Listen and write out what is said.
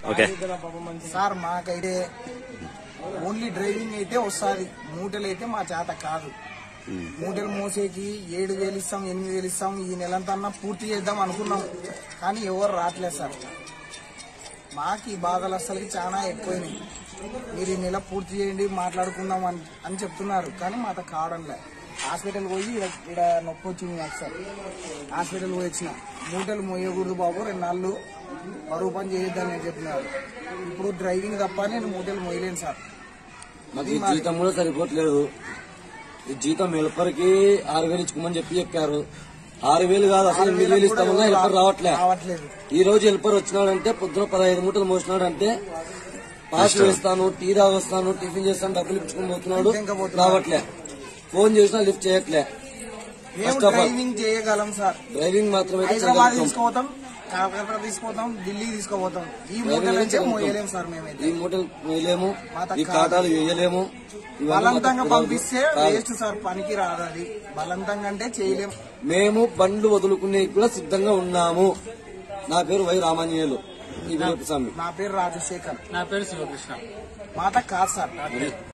Okay sir మాకైతే only driving అయితే వస్తుంది మూటలు అయితే మా చేత కాదు మూటలు మోసేకి ఏడు వేలు ఇస్తాం ఎనిమిది వేలు ఇస్తాం ఈ నెలంతా అన్నా పూర్తి చేద్దాం అనుకున్నాం కానీ ఎవరు రావట్లేదు సార్ మాకు ఈ బాధలు అసలుకి చాలా ఎక్కువైనాయి మీరు ఈ నెల పూర్తి చేయండి మాట్లాడుకుందాం అని అని చెప్తున్నారు కానీ మాతో కావడంలే హాస్పిటల్ పోయి ఈడ ఈడ నొప్పి వచ్చింది నాకు సార్ హాస్పిటల్ పోయి వచ్చిన మూటలు మోయకూడదు బాబు రెండు నాళ్ళు బరువు పని చేయొద్దని నేను చెప్పినారు ఇప్పుడు డ్రైవింగ్ తప్ప నేను మూటలు మోయలేను సార్ మాకు ఈ జీతం కూడా సరిపోవట్లేదు ఈ జీతం హెల్పర్కి ఆరు వేలు ఇచ్చుకోమని చెప్పి చెప్పారు ఆరు వేలు కాదు అసలు ఎనిమిది వేలు ఇస్తామన్నా హెల్పర్ రావట్లే రావట్లేదు ఈ రోజు హెల్పర్ వచ్చినాడంటే పొద్దున పదహైదు మూటలు మోసినాడంటే పాస్ వేస్తాను టీ తాగొస్తాను టిఫిన్ చేస్తాను డబ్బులు ఇచ్చుకొని పోతున్నాడు ఇంకా పోతున్నాడు. రావట్లే ఫోన్ చేసినా లిఫ్ట్ చేయట్లే మేము First of all- డ్రైవింగ్ చేయగలం సార్ డ్రైవింగ్ మాత్రమే హైదరాబాద్ చేయగలుగుతాం. తీసుకుపోతాం కలకత్తా తీసుకుపోతాం ఢిల్లీ తీసుకుపోతాం ఈ మూటలు అయితే మోయలేం సార్ మేమైతే ఈ మూటలు వేయలేము మాత ఈ ఖాతాలు వేయలేము ఇవన్నీ బలవంతంగా మాకు పంపిస్తే కాదు. వేస్ట్ సార్ పనికి రాదు అది బలవంతంగా అంటే చేయలేం మేము బండ్లు వదులుకునే కూడా సిద్ధంగా ఉన్నాము నా పేరు వై రామాంజనేయులు ఈ వీరప్ప స్వామి నా పేరు రాజశేఖర్ నా పేరు శివకృష్ణ మాట కాదు సార్